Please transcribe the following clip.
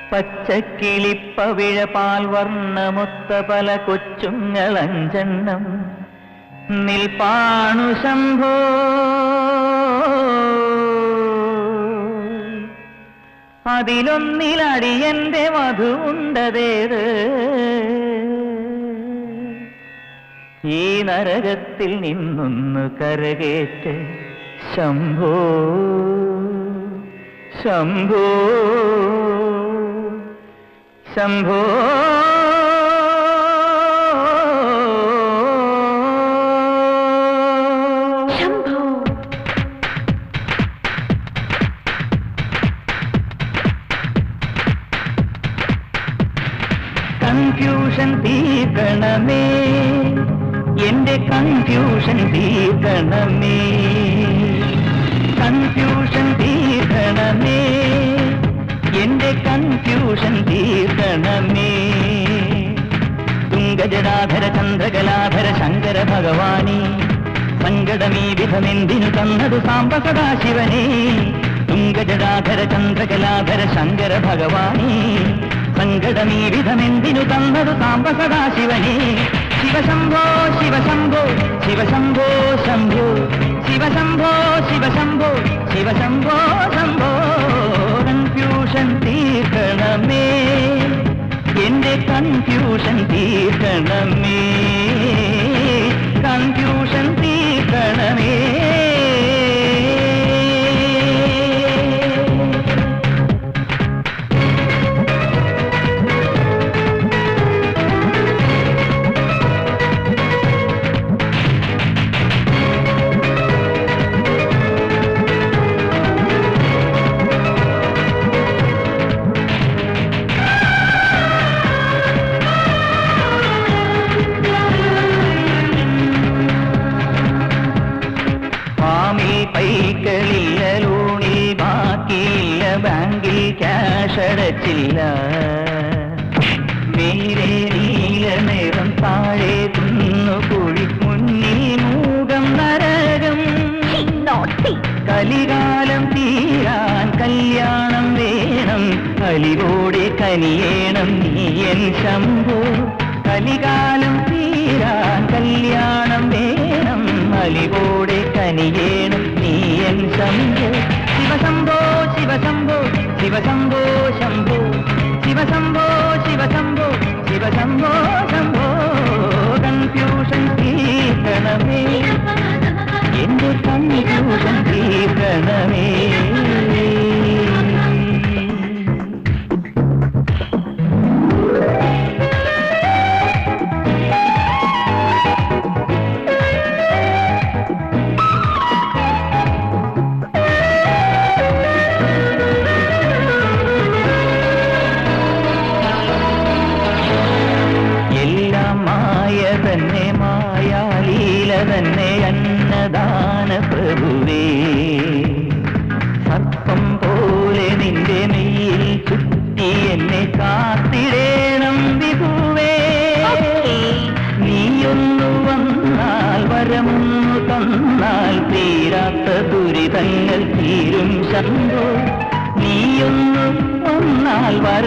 പച്ചക്കിളിപ്പവിഴ പാൽ വർണ്ണമൊത്ത പല കൊച്ചുങ്ങളഞ്ചെണ്ണം നിൽപ്പാണു ശംഭോ അതിലൊന്നിലടിയന്റെ മധുണ്ടതേത് ഈ നരകത്തിൽ നിന്നൊന്ന് കരകേറ്റ് ശംഭോ ശംഭോ ശംഭോ ശംഭോ കൺഫ്യൂഷൻ തീർക്കണമേ എന്റെ കൺഫ്യൂഷൻ തീർക്കണമേ കൺഫ്യൂഷൻ തീർക്കണമേ എന്റെ കൺഫ്യൂഷൻ തീർക്കണമേ തുങ്കജടാധര ചന്ദ്രകലാധര ശങ്കര ഭഗവാനേ സങ്കടമീ വിധമെന്തിനു തന്നതു സാമ്പ സദാശിവനേ തുങ്കജടാധര ചന്ദ്രകലാധര ശങ്കര ഭഗവാനേ സങ്കടമീ വിധമെന്തിനു തന്നതു സാമ്പ സദാശിവനേ ശിവശംഭോ ശിവശംഭോ ശിവശംഭോ ശംഭോ ശിവശംഭോ ശിവശംഭോ ശിവശംഭോ ശംഭോ കൺഫ്യൂഷൻ തീർക്കണമേ എന്റെ കൺഫ്യൂഷൻ തീർക്കണമേ കൺഫ്യൂഷൻ തീർക്കണമേ ഫാമിൽ പൈക്കളില്ല ലോണിൽ ബാക്കിയില്ല ബാങ്കിൽ ക്യാഷ് അടച്ചില്ല മേലെ നീല നിറം താഴെ കുന്നു കുഴി മുന്നിൽ മൂകം നരകം നോട്ടി കലികാലം തീരാൻ കല്യാണം വേണം അലിവോടെ കനിയേണം നീയൻ ശംഭോ കലികാലം തീരാൻ കല്യാണം വേണം അലിവോടെ കനിയേണം നീയൻ ശംഭോ ശിവശംഭോ ശിവശംഭോ ശിവശംഭോ ശംഭോ ശിവശംഭോ ശിവശംഭോ ശിവശംഭോ ശംഭോ കൺഫ്യൂഷൻ തീർക്കണമേ എന്റെ കൺഫ്യൂഷൻ തീർക്കണമേ എല്ലാം മായ തന്നെ മായാലീല തന്നെ അന്നദാന പ്രഭുവേ സർപ്പം പോലെ നിന്റെ മെയ്യിൽ ചുറ്റി എന്നെ കാത്തിടേണം വിഭുവേ നീയൊന്നു വന്നാൽ വരമൊന്നു തന്നാൽ തീരാത്ത ദുരിതങ്ങൾ തീരും ശംഭോ നീയൊന്നു വന്നാൽ വര